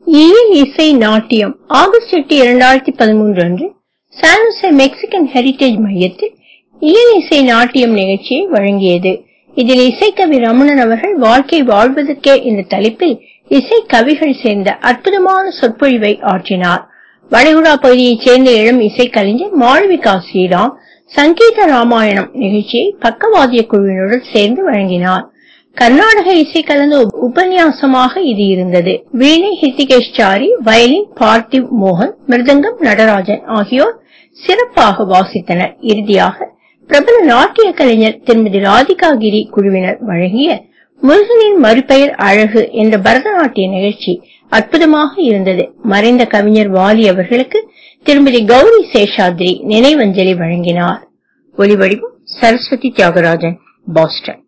இயல் இசை நாட்டியம் ஆகஸ்ட் எட்டு இரண்டாயிரத்தி பதிமூன்று அன்று சானுசே மெக்சிகன் ஹெரிடேஜ் மையத்தில் இயல் இசை நாட்டியம் நிகழ்ச்சியை வழங்கியது இதில் இசைக்கவி ரமணன் அவர்கள் வாழ்க்கை வாழ்வதற்கே என்ற தலைப்பில் இசை கவிகள் சேர்ந்த அற்புதமான சொற்பொழிவை ஆற்றினார் வளைகுடா பகுதியைச் சேர்ந்த இளம் இசைக்கலைஞர் மாளவிகா ஸ்ரீராம் சங்கீத ராமாயணம் நிகழ்ச்சியை பக்கவாதிய குழுவினருடன் சேர்ந்து வழங்கினார் கர்நாடக இசை கலந்த உபன்யாசமாக இது இருந்தது வீணை ஹிருத்திகேஷ் சாரி வயலின் பார்த்திவ் மோகன் மிருதங்கம் நடராஜன் ஆகியோர் சிறப்பாக வாசித்தனர் இறுதியாக பிரபல நாட்டிய கலைஞர் திருமதி ராதிகா கிரி குழுவினர் வழங்கிய முருகனின் மறுபெயர் அழகு என்ற பரதநாட்டிய நிகழ்ச்சி அற்புதமாக இருந்தது மறைந்த கவிஞர் வாலி அவர்களுக்கு திருமதி கௌரி சேஷாத்ரி நினைவஞ்சலி வழங்கினார் ஒலிவடிவம் சரஸ்வதி தியாகராஜன் பாஸ்டன்